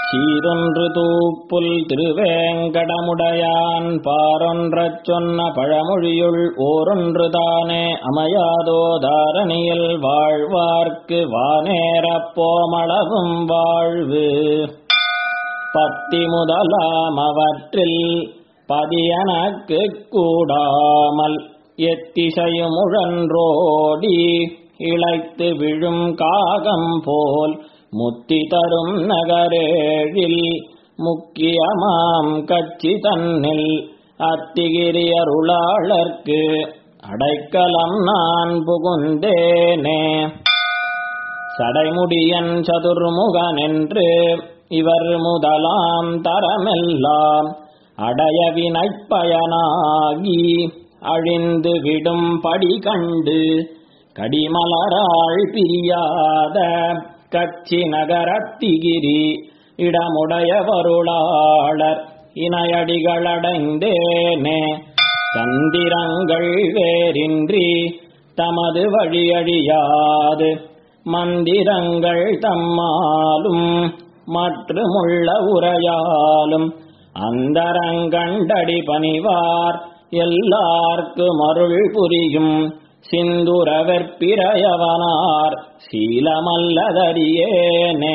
சீரொன்று தூப்புல் திருவேங்கடமுடையான் பாரொன்றச் சொன்ன பழமொழியுள் ஓரொன்று தானே அமையாதோ தாரணியில் வாழ்வார்க்கு வானேறப் போமளவும் வாழ்வு பத்தி முதலாம் அவற்றில் பதியனக்கு கூடாமல் எத்திசையுமுழன்றோடி இழைத்து விழும் காகம் போல் முத்தி தரும் நகரேழில் முக்கியமாம் கட்சி தன்னில் அத்திகிரி அருளாளர்க்கு அடைக்கலம் நான் புகுந்தேனே சடைமுடியன் சதுர்முகன் என்று இவர் முதலாம் தரமெல்லாம் அடைய வினைப் பயனாகி அழிந்து விடும் படி கண்டு கடிமலராள் பிரியாத கட்சி நகரத்திகிரி இடமுடைய வருளாளர் இணையடிகளடைந்தேனே தந்திரங்கள் வேறின்றி தமது வழியழியாது மந்திரங்கள் தம்மாலும் மற்றுமுள்ள உரையாலும் அந்தரங்கண்டடி பணிவார் எல்லார்க்கும் அருள் புரியும் சிந்துர வெற்பிரையவனார் சீலமல்லதறியேனே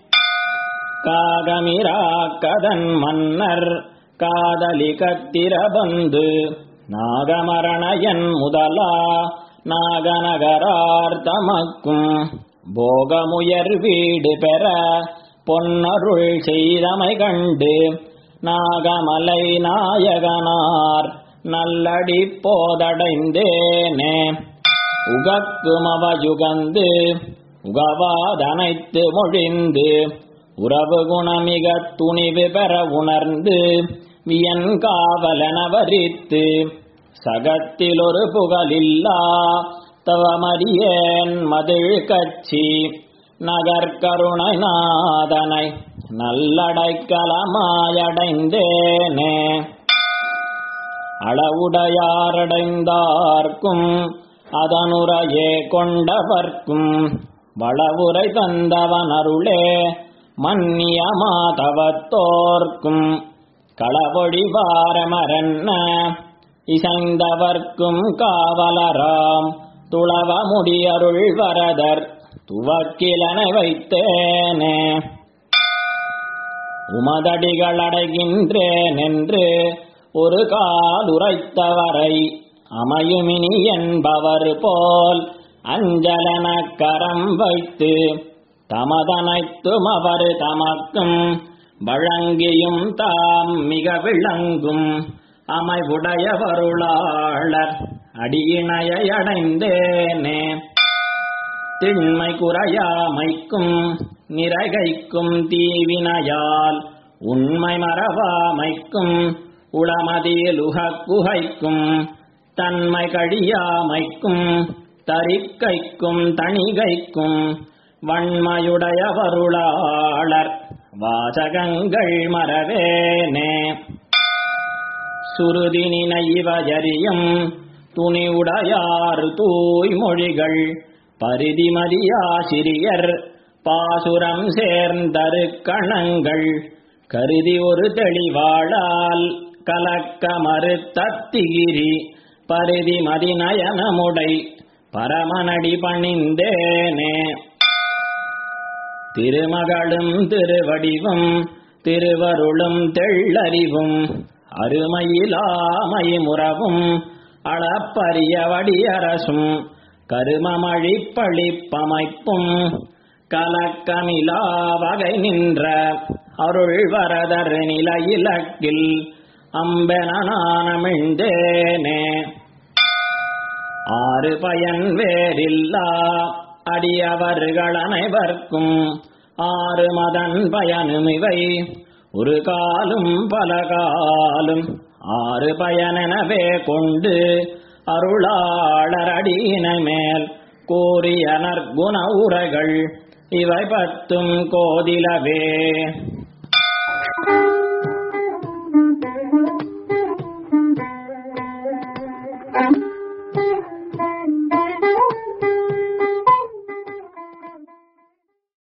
காகமிராக்கதன் மன்னர் காதலி கத்திரபந்து நாகமரணயன் முதலா நாகநகரார் தமக்கும் போகமுயர் வீடு பெற பொன்னருள் செய்தமை கண்டு நாகமலை நாயகனார் நல்லடி போதடைந்தேனே உகக்குமவயுகந்து உகவாதனைத்து மொழிந்து உறவு குணமிக துணிவு பெற உணர்ந்து வியன் காவலன வரித்து சகத்தில் ஒரு புகழில்லா தவமறியேன் மதிழ் கட்சி நகர்கருணை நாதனை நல்லடைக்கலமாயடைந்தேனே அளவுடையாரடைந்தார்க்கும் அதனுரையே கொண்டவர்க்கும் வளவுரை தந்தவன் அருளே மன்னிய மாதவத்தோர்க்கும் களவொழி வாரமரன்ன இசைந்தவர்க்கும் காவலராம் துளவ முடியருள் வரதர் துவக்கிலனை வைத்தேனே உமதடிகளடைகின்றேன் என்று ஒரு கால் உரைத்தவரை அமையுமினி என்பவர் போல் அஞ்சலன கரம் வைத்து தமதனைத்தும் அவர் தமக்கும் வழங்கியும் தாம் மிக விளங்கும் அமைவுடையவருளாளர் அடியினையை அடைந்தேனே திண்மை குறையாமைக்கும் நிறைகைக்கும் தீவினையால் உண்மை மறவாமைக்கும் உளமதியில் உகக்குகைக்கும் தன்மை கழியாமைக்கும் தரிக்கைக்கும் தணிகைக்கும் வன்மையுடையவருளாளர் வாசகங்கள் மறவேனே சுருதி நினைவஜரியம் துணிவுடையார் தூய்மொழிகள் பரிதிமதியாசிரியர் பாசுரம் சேர்ந்தரு கணங்கள் கருதி ஒரு தெளிவாளால் கலக்க மறுத்தத்திகிரி பரிதி மதிநயனமுடை பரமனடி பணிந்தேனே திருமகளும் திருவடிவும் திருவருளும் தெள்ளறிவும் அருமையிலாமைமுறவும் அளப்பரிய வடியரசும் கருமமழிப்பழிப்பமைப்பும் கலக்கமிலா வகை நின்ற அருள் வரதர் நிலையிலக்கில் அம்பெனானமிழ்ந்தேனே ஆறு பயன் வேறில்லா அடியவர்கள் அனைவர்க்கும் ஆறு மதன் பயனுமிவை ஒரு காலும் பல காலும் ஆறு பயனெனவே கொண்டு அருளாளர் அடியினை மேல் கூறிய நற்குண உரைகள் இவை பத்தும் கோதிலவே Thank you.